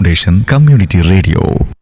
foundation community radio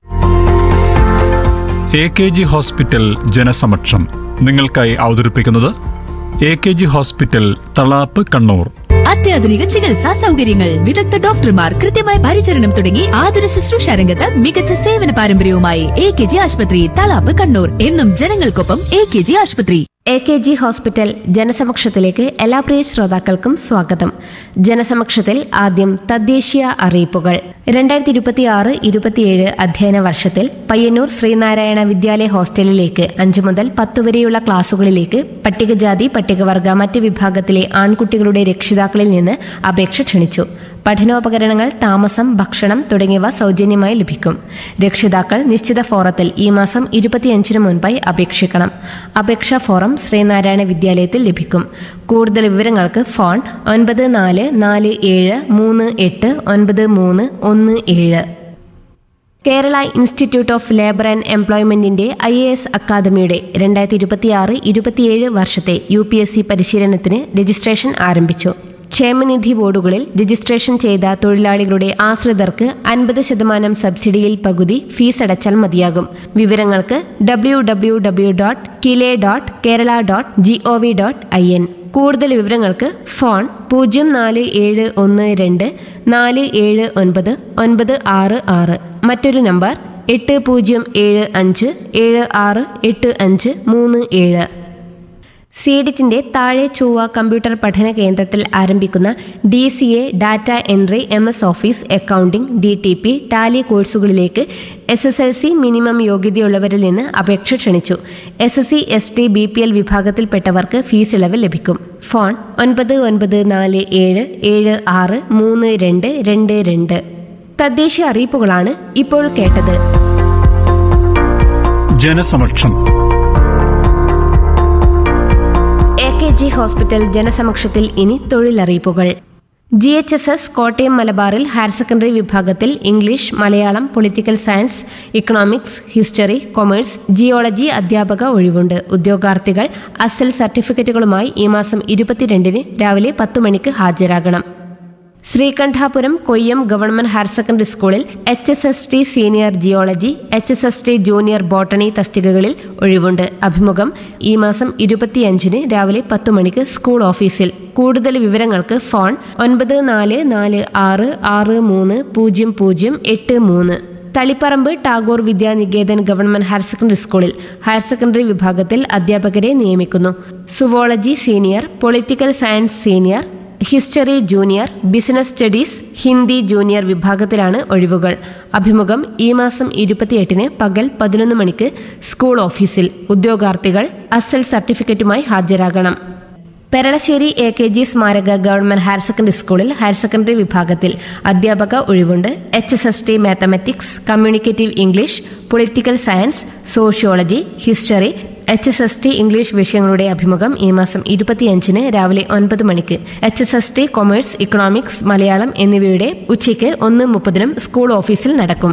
A K G hospital ജനസമക്ഷം നിങ്ങൾക്കായി അവതരിപ്പിക്കുന്നത് A K G hospital Thalap Kannur അത്യാധുനിക ചികിത്സാ സൗകര്യങ്ങൾ വിദഗ്ധ ഡോക്ടർമാർ കൃത്യമായ പരിചരണം തുടങ്ങി ആതുര ശുശ്രൂഷ രംഗത്ത് മികച്ച സേവന പാരമ്പര്യവുമായി എ കെ ജി ആശുപത്രി തളാപ്പ് കണ്ണൂർ എന്നും ജനങ്ങൾക്കൊപ്പം എ കെ ജി ആശുപത്രി എ കെ ജി ഹോസ്പിറ്റൽ ജനസമക്ഷത്തിലേക്ക് എല്ലാ പ്രിയ ശ്രോതാക്കൾക്കും സ്വാഗതം ജനസമക്ഷത്തിൽ ആദ്യം തദ്ദേശീയ അറിയിപ്പുകൾ രണ്ടായിരത്തി ഇരുപത്തി ആറ് ഇരുപത്തിയേഴ് അധ്യയന വർഷത്തിൽ പയ്യന്നൂർ ശ്രീനാരായണ വിദ്യാലയ ഹോസ്റ്റലിലേക്ക് അഞ്ചു മുതൽ പത്ത് വരെയുള്ള ക്ലാസുകളിലേക്ക് പട്ടികജാതി പട്ടികവർഗ മറ്റ് വിഭാഗത്തിലെ ആൺകുട്ടികളുടെ രക്ഷിതാക്കളിൽ നിന്ന് അപേക്ഷ ക്ഷണിച്ചു പഠനോപകരണങ്ങൾ താമസം ഭക്ഷണം തുടങ്ങിയവ സൗജന്യമായി ലഭിക്കും രക്ഷിതാക്കൾ നിശ്ചിത ഫോറത്തിൽ ഈ മാസം ഇരുപത്തിയഞ്ചിന് മുൻപായി അപേക്ഷിക്കണം അപേക്ഷാ ഫോറം ശ്രീനാരായണ വിദ്യാലയത്തിൽ ലഭിക്കും കൂടുതൽ വിവരങ്ങൾക്ക് ഫോൺ ഒൻപത് നാല് നാല് ഏഴ് മൂന്ന് എട്ട് ഒൻപത് മൂന്ന് ഒന്ന് ഏഴ് Kerala institute of labour and എംപ്ലോയ്മെന്റിന്റെ ഐ എ എസ് അക്കാദമിയുടെ രണ്ടായിരത്തി ഇരുപത്തിയാറ് ഇരുപത്തിയേഴ് വർഷത്തെ യു പി എസ് സി പരിശീലനത്തിന് രജിസ്ട്രേഷൻ ആരംഭിച്ചു ക്ഷേമനിധി ബോർഡുകളിൽ രജിസ്ട്രേഷൻ ചെയ്ത തൊഴിലാളികളുടെ ആശ്രിതർക്ക് അൻപത് ശതമാനം സബ്സിഡിയിൽ പകുതി ഫീസ് അടച്ചാൽ മതിയാകും വിവരങ്ങൾക്ക് W W W dot KILE dot Kerala dot G O V dot I N കൂടുതൽ വിവരങ്ങൾക്ക് ഫോൺ പൂജ്യം നാല് ഏഴ് ഒന്ന് രണ്ട് നാല് ഏഴ് ഒൻപത് ഒൻപത് ആറ് ആറ് മറ്റൊരു നമ്പർ എട്ട് പൂജ്യം ഏഴ് അഞ്ച് ഏഴ് ആറ് എട്ട് അഞ്ച് മൂന്ന് ഏഴ് സീഡിറ്റിന്റെ താഴെ ചൊവ്വ കമ്പ്യൂട്ടർ പഠന കേന്ദ്രത്തിൽ ആരംഭിക്കുന്ന D C A data entry M S office accounting D T P Tally കോഴ്സുകളിലേക്ക് S S L C minimum യോഗ്യതയുള്ളവരിൽ നിന്ന് അപേക്ഷ ക്ഷണിച്ചു S S C S T B P L വിഭാഗത്തിൽപ്പെട്ടവർക്ക് ഫീസ് ഇളവ് ലഭിക്കും ഫോൺ ഒൻപത് ഒൻപത് നാല് ഏഴ് ഏഴ് ആറ് മൂന്ന് രണ്ട് രണ്ട് രണ്ട് തദ്ദേശീയ അറിയിപ്പുകളാണ് ഇപ്പോൾ കേട്ടത് ജനസമക്ഷം എ കെ ജി ഹോസ്പിറ്റൽ ജനസമക്ഷത്തിൽ ഇനി തൊഴിലറിയിപ്പുകൾ G H S S Kottayam മലബാറിൽ ഹയർ സെക്കൻഡറി വിഭാഗത്തിൽ English Malayalam political science economics history commerce geology അധ്യാപക ഒഴിവുണ്ട് ഉദ്യോഗാർത്ഥികൾ അസൽ സർട്ടിഫിക്കറ്റുകളുമായി ഈ മാസം ഇരുപത്തിരണ്ടിന് രാവിലെ പത്ത് മണിക്ക് ഹാജരാകണം Sreekandapuram Koyyam government higher secondary സ്കൂളിൽ H S S T senior geology H S S T junior botany തസ്തികകളിൽ ഒഴിവുണ്ട് അഭിമുഖം ഈ മാസം ഇരുപത്തിയഞ്ചിന് രാവിലെ പത്ത് മണിക്ക് സ്കൂൾ ഓഫീസിൽ കൂടുതൽ വിവരങ്ങൾക്ക് ഫോൺ ഒൻപത് നാല് നാല് ആറ് ആറ് മൂന്ന് പൂജ്യം പൂജ്യം എട്ട് മൂന്ന് Taliparamba Tagore Vidyaniketan government higher secondary സ്കൂളിൽ ഹയർ സെക്കൻഡറി വിഭാഗത്തിൽ അധ്യാപകരെ നിയമിക്കുന്നു zoology senior political science senior history junior business studies Hindi junior വിഭാഗത്തിലാണ് ഒഴിവുകൾ അഭിമുഖം ഈ മാസം ഇരുപത്തിയെട്ടിന് പകൽ പതിനൊന്ന് മണിക്ക് സ്കൂൾ ഓഫീസിൽ ഉദ്യോഗാർത്ഥികൾ അസൽ സർട്ടിഫിക്കറ്റുമായി ഹാജരാകണം പെരളശ്ശേരി എ കെ ജി സ്മാരക ഗവൺമെന്റ് ഹയർ സെക്കൻഡറി സ്കൂളിൽ ഹയർ സെക്കൻഡറി വിഭാഗത്തിൽ അധ്യാപക ഒഴിവുണ്ട് H S S T mathematics communicative English political science sociology history H S S T English വിഷയങ്ങളുടെ അഭിമുഖം ഈ മാസം ഇരുപത്തിയഞ്ചിന് രാവിലെ ഒൻപത് മണിക്ക് H S S T commerce economics Malayalam എന്നിവയുടെ ഉച്ചയ്ക്ക് ഒന്ന് മുപ്പതിനും സ്കൂൾ ഓഫീസിൽ നടക്കും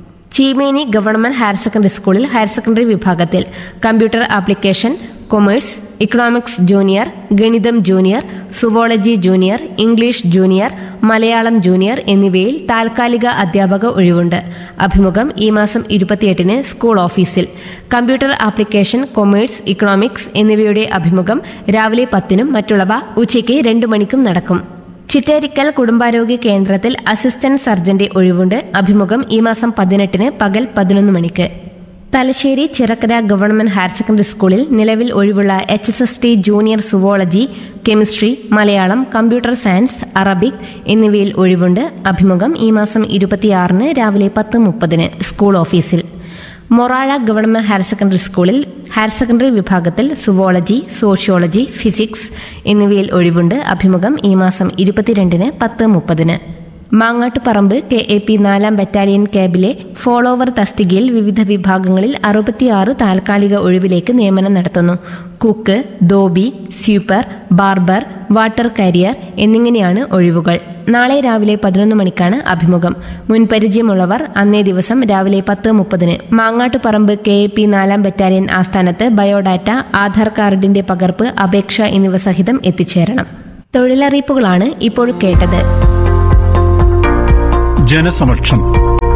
ചീമേനി ഗവൺമെന്റ് ഹയർ സെക്കൻഡറി സ്കൂളിൽ ഹയർ സെക്കൻഡറി വിഭാഗത്തിൽ computer application commerce economics junior ഗണിതം junior zoology junior English junior Malayalam junior എന്നിവയിൽ താൽക്കാലിക അധ്യാപക ഒഴിവുണ്ട് അഭിമുഖം ഈ മാസം ഇരുപത്തിയെട്ടിന് സ്കൂൾ ഓഫീസിൽ കമ്പ്യൂട്ടർ ആപ്ലിക്കേഷൻ കൊമേഴ്സ് ഇക്കണോമിക്സ് എന്നിവയുടെ അഭിമുഖം രാവിലെ പത്തിനും മറ്റുള്ളവ ഉച്ചയ്ക്ക് രണ്ടു മണിക്കും നടക്കും ചിറ്റേരിക്കൽ കുടുംബാരോഗ്യ കേന്ദ്രത്തിൽ അസിസ്റ്റന്റ് സർജന്റെ ഒഴിവുണ്ട് അഭിമുഖം ഈ മാസം പതിനെട്ടിന് പകൽ പതിനൊന്ന് മണിക്ക് Thalassery Chirakkara government higher secondary സ്കൂളിൽ നിലവിൽ ഒഴിവുള്ള H S S T junior zoology chemistry Malayalam computer science Arabic എന്നിവയിൽ ഒഴിവുണ്ട് അഭിമുഖം ഈ മാസം ഇരുപത്തിയാറിന് രാവിലെ പത്ത് മുപ്പതിന് school office Morazha government higher secondary സ്കൂളിൽ ഹയർ സെക്കൻഡറി വിഭാഗത്തിൽ സുവോളജി സോഷ്യോളജി ഫിസിക്സ് എന്നിവയിൽ ഒഴിവുണ്ട് അഭിമുഖം ഈ മാസം ഇരുപത്തിരണ്ടിന് പത്ത് മുപ്പതിന് മാങ്ങാട്ടുപറമ്പ് കെ എ പി നാലാം ബറ്റാലിയൻ ക്യാബിലെ ഫോളോവർ തസ്തികയിൽ വിവിധ വിഭാഗങ്ങളിൽ അറുപത്തിയാറ് താൽക്കാലിക ഒഴിവിലേക്ക് നിയമനം നടത്തുന്നു cook dhobi sweeper barber water carrier എന്നിങ്ങനെയാണ് ഒഴിവുകൾ നാളെ രാവിലെ പതിനൊന്ന് മണിക്കാണ് അഭിമുഖം മുൻപരിചയമുള്ളവർ അന്നേ ദിവസം രാവിലെ പത്ത് മുപ്പതിന് മാങ്ങാട്ടുപറമ്പ് കെ എ പി നാലാം ബറ്റാലിയൻ ആസ്ഥാനത്ത് ബയോഡാറ്റ ആധാർ കാർഡിന്റെ പകർപ്പ് അപേക്ഷ എന്നിവ സഹിതം എത്തിച്ചേരണം തൊഴിലറിയിപ്പുകളാണ് ഇപ്പോൾ കേട്ടത് ജനസമക്ഷം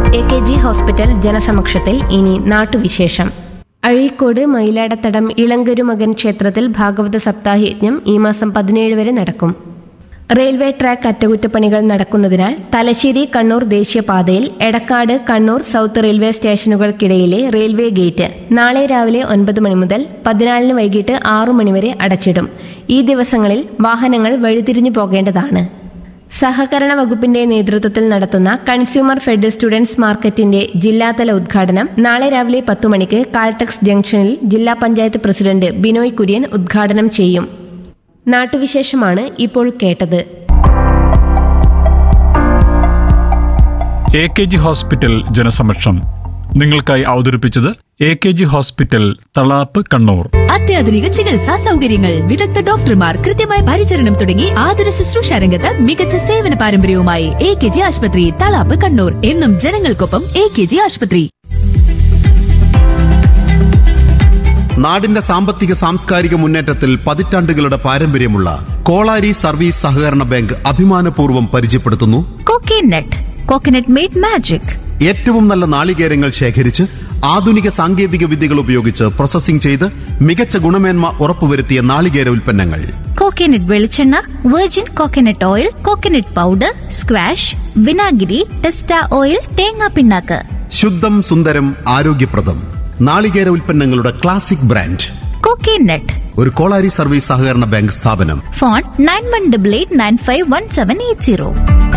എ കെ ജി ഹോസ്പിറ്റൽ ജനസമക്ഷത്തിൽ ഇനി നാട്ടുവിശേഷം അഴീക്കോട് മയിലാടത്തടം ഇളങ്കുരുമകൻ ക്ഷേത്രത്തിൽ ഭാഗവത സപ്താഹയജ്ഞം ഈ മാസം പതിനേഴ് വരെ നടക്കും റെയിൽവേ ട്രാക്ക് അറ്റകുറ്റപ്പണികൾ നടക്കുന്നതിനാൽ തലശ്ശേരി കണ്ണൂർ ദേശീയപാതയിൽ എടക്കാട് കണ്ണൂർ സൗത്ത് റെയിൽവേ സ്റ്റേഷനുകൾക്കിടയിലെ റെയിൽവേ ഗേറ്റ് നാളെ രാവിലെ ഒൻപത് മണി മുതൽ പതിനാലിന് വൈകിട്ട് ആറു മണിവരെ അടച്ചിടും ഈ ദിവസങ്ങളിൽ വാഹനങ്ങൾ വഴിതിരിഞ്ഞു പോകേണ്ടതാണ് സഹകരണ വകുപ്പിന്റെ നേതൃത്വത്തിൽ നടത്തുന്ന കൺസ്യൂമർ ഫെഡ് സ്റ്റുഡൻസ് മാർക്കറ്റിന്റെ ജില്ലാതല ഉദ്ഘാടനം നാളെ രാവിലെ പത്തു മണിക്ക് കാൽടെക്സ് ജംഗ്ഷനിൽ ജില്ലാ പഞ്ചായത്ത് പ്രസിഡന്റ് ബിനോയ് കുര്യൻ ഉദ്ഘാടനം ചെയ്യും നാട്ടുവിശേഷമാണ് ഇപ്പോൾ കേട്ടത് എ കെ ജി ഹോസ്പിറ്റൽ ജനസമക്ഷം നിങ്ങൾക്കായി അവതരിപ്പിച്ചത് A K G hospital Thalap Kannur അത്യാധുനിക ചികിത്സാ സൗകര്യങ്ങൾ വിദഗ്ധ ഡോക്ടർമാർ കൃത്യമായ പരിചരണം തുടങ്ങി ആതുര ശുശ്രൂഷ രംഗത്ത് മികച്ച സേവന പാരമ്പര്യവുമായി എ കെ ജി ആശുപത്രി തളാപ്പ് കണ്ണൂർ എന്നും ജനങ്ങൾക്കൊപ്പം എ കെ ജി ആശുപത്രി നാടിന്റെ സാമ്പത്തിക സാംസ്കാരിക മുന്നേറ്റത്തിൽ പതിറ്റാണ്ടുകളുടെ പാരമ്പര്യമുള്ള കോളാരി സർവീസ് സഹകരണ ബാങ്ക് അഭിമാനപൂർവ്വം പരിചയപ്പെടുത്തുന്നു കോക്കനട്ട് കോക്കനട്ട് മെയ്ഡ് മാജിക് ഏറ്റവും നല്ല നാളികേരങ്ങൾ ശേഖരിച്ച് ആധുനിക സാങ്കേതിക വിദ്യകൾ ഉപയോഗിച്ച് പ്രോസസ്സിംഗ് ചെയ്ത് മികച്ച ഗുണമേന്മ ഉറപ്പുവരുത്തിയ നാളികേര ഉൽപ്പന്നങ്ങൾ കോക്കനട്ട് വെളിച്ചെണ്ണ virgin coconut oil coconut powder squash വിനാഗിരി ടെസ്റ്റ ഓയിൽ തേങ്ങാ പിണ്ണാക്ക് ശുദ്ധം സുന്ദരം ആരോഗ്യപ്രദം നാളികേര ഉൽപ്പന്നങ്ങളുടെ ക്ലാസിക് ബ്രാൻഡ് കോക്കനട്ട് ഒരു കോളാരി സർവീസ് സഹകരണ ബാങ്ക് സ്ഥാപനം phone nine one double eight nine five one seven eight zero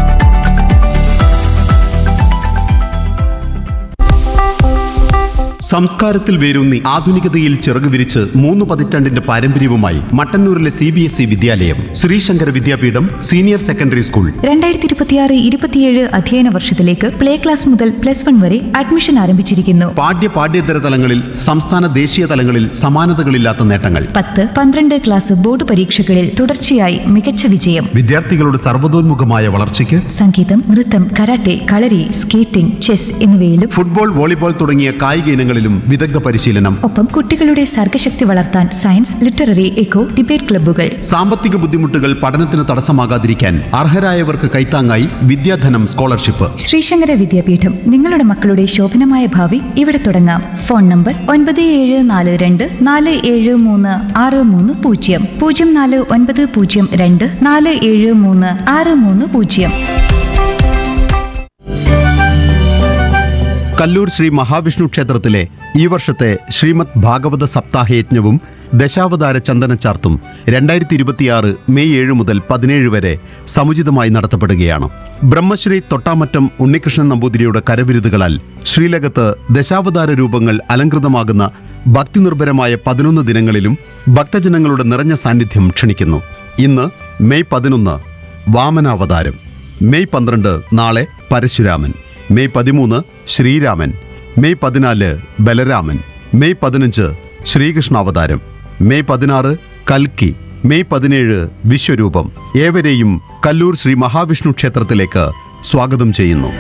സംസ്കാരത്തിൽ വേരൂന്നി ആധുനികതയിൽ ചിറകു വിരിച്ച് മൂന്ന് പതിറ്റാണ്ടിന്റെ പാരമ്പര്യവുമായി മട്ടന്നൂരിലെ സി ബി എസ് ഇ വിദ്യാലയം Sreesankara Vidyapeetham senior secondary school രണ്ടായിരത്തി ഇരുപത്തിയാറ് ഇരുപത്തിയേഴ് അധ്യയന വർഷത്തിലേക്ക് പ്ലേ ക്ലാസ് മുതൽ പ്ലസ് വൺ വരെ അഡ്മിഷൻ ആരംഭിച്ചിരിക്കുന്നു പാഠ്യ പാഠ്യേതര തലങ്ങളിൽ സംസ്ഥാന ദേശീയ തലങ്ങളിൽ സമാനതകളില്ലാത്ത നേട്ടങ്ങൾ പത്ത് പന്ത്രണ്ട് ക്ലാസ് ബോർഡ് പരീക്ഷകളിൽ തുടർച്ചയായി മികച്ച വിജയം വിദ്യാർത്ഥികളുടെ സർവ്വതോന്മുഖമായ വളർച്ചയ്ക്ക് സംഗീതം നൃത്തം കരാട്ടെ കളരി സ്കേറ്റിംഗ് ചെസ് എന്നിവയിലും ഫുട്ബോൾ വോളിബോൾ തുടങ്ങിയ കായിക ഇനങ്ങളിലും വിദഗ്ധ പരിശീലനം ഒപ്പം കുട്ടികളുടെ സർഗശക്തി വളർത്താൻ സയൻസ് ലിറ്റററി എക്കോ ഡിബേറ്റ് ക്ലബ്ബുകൾ സാമ്പത്തിക ബുദ്ധിമുട്ടുകൾ പഠനത്തിന് തടസ്സമാകാതിരിക്കാൻ അർഹരായവർക്ക് കൈത്താങ്ങായി വിദ്യാധനം സ്കോളർഷിപ്പ് ശ്രീശങ്കര വിദ്യാപീഠം നിങ്ങളുടെ മക്കളുടെ ശോഭനമായ ഭാവി ഇവിടെ തുടങ്ങാം ഫോൺ നമ്പർ ഒൻപത് ഏഴ് നാല് രണ്ട് നാല് ഏഴ് മൂന്ന് ആറ് മൂന്ന് പൂജ്യം പൂജ്യം നാല് ഒൻപത് പൂജ്യം രണ്ട് നാല് ഏഴ് മൂന്ന് ആറ് മൂന്ന് പൂജ്യം കല്ലൂർ ശ്രീ മഹാവിഷ്ണു ക്ഷേത്രത്തിലെ ഈ വർഷത്തെ ശ്രീമദ് ഭാഗവത സപ്താഹയജ്ഞവും ദശാവതാര ചന്ദനച്ചാർത്തും രണ്ടായിരത്തി ഇരുപത്തിയാറ് മെയ് ഏഴ് മുതൽ പതിനേഴ് വരെ സമുചിതമായി നടത്തപ്പെടുകയാണ് ബ്രഹ്മശ്രീ തൊട്ടാമറ്റം ഉണ്ണികൃഷ്ണൻ നമ്പൂതിരിയുടെ കരവിരുതുകളാൽ ശ്രീലകത്ത് ദശാവതാര രൂപങ്ങൾ അലങ്കൃതമാകുന്ന ഭക്തിനിർഭരമായ പതിനൊന്ന് ദിനങ്ങളിലും ഭക്തജനങ്ങളുടെ നിറഞ്ഞ സാന്നിധ്യം ക്ഷണിക്കുന്നു ഇന്ന് മെയ് പതിനൊന്ന് വാമനാവതാരം മെയ് പന്ത്രണ്ട് നാളെ പരശുരാമൻ മെയ് പതിമൂന്ന് ശ്രീരാമൻ മെയ് പതിനാല് ബലരാമൻ മെയ് പതിനഞ്ച് ശ്രീകൃഷ്ണാവതാരം മെയ് പതിനാറ് കൽക്കി മെയ് പതിനേഴ് വിശ്വരൂപം ഏവരെയും കല്ലൂർ ശ്രീ മഹാവിഷ്ണു ക്ഷേത്രത്തിലേക്ക് സ്വാഗതം ചെയ്യുന്നു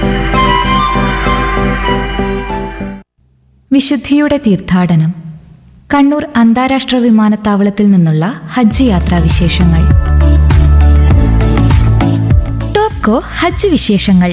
വിശുദ്ധിയുടെ തീർത്ഥാടനം കണ്ണൂർ അന്താരാഷ്ട്ര വിമാനത്താവളത്തിൽ നിന്നുള്ള ഹജ്ജ് യാത്രാ വിശേഷങ്ങൾ ടോപ്കോ ഹജ്ജ് വിശേഷങ്ങൾ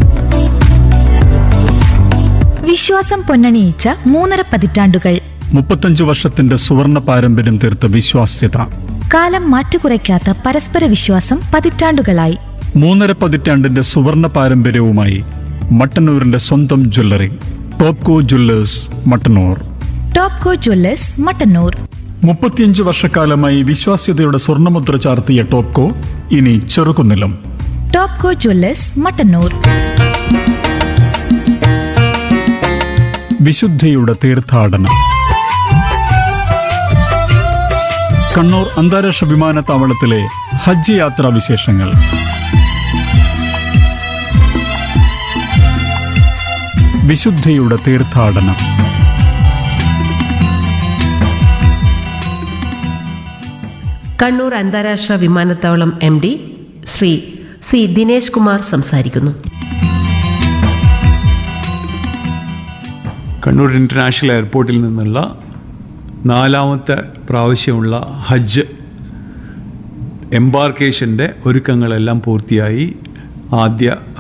വിശ്വാസം പൊന്നണിയിച്ച മൂന്നര പതിറ്റാണ്ടുകൾ മുപ്പത്തഞ്ചു വർഷത്തിന്റെ സുവർണ പാരമ്പര്യം തീർത്ത വിശ്വാസ്യത കാലം മാറ്റുകുറയ്ക്കാത്ത പരസ്പര വിശ്വാസം പതിറ്റാണ്ടുകളായി മൂന്നര പതിറ്റാണ്ടിന്റെ സുവർണ പാരമ്പര്യവുമായി മട്ടന്നൂരിന്റെ സ്വന്തം jewellery Topco jewellers Mattannur Topco jewellers Mattannur മുപ്പത്തിയഞ്ച് വർഷക്കാലമായി വിശ്വാസ്യതയുടെ സ്വർണ്ണമുദ്ര ചാർത്തിയ ടോപ്കോ ഇനി ചെറുകുന്നിലും ടോപ്കോ ജ്വല്ലേഴ്സ് മട്ടന്നൂർ വിശുദ്ധിയുടെ തീർത്ഥാടനം കണ്ണൂർ അന്താരാഷ്ട്ര വിമാനത്താവളത്തിലെ ഹജ്ജ് യാത്രാ വിശേഷങ്ങൾ വിശുദ്ധിയുടെ തീർത്ഥാടനം കണ്ണൂർ അന്താരാഷ്ട്ര വിമാനത്താവളം M D Shri C Dinesh Kumar സംസാരിക്കുന്നു കണ്ണൂർ ഇൻ്റർനാഷണൽ എയർപോർട്ടിൽ നിന്നുള്ള നാലാമത്തെ പ്രാവശ്യമുള്ള ഹജ്ജ് എംബാർക്കേഷൻ്റെ ഒരുക്കങ്ങളെല്ലാം പൂർത്തിയായി ആദ്യ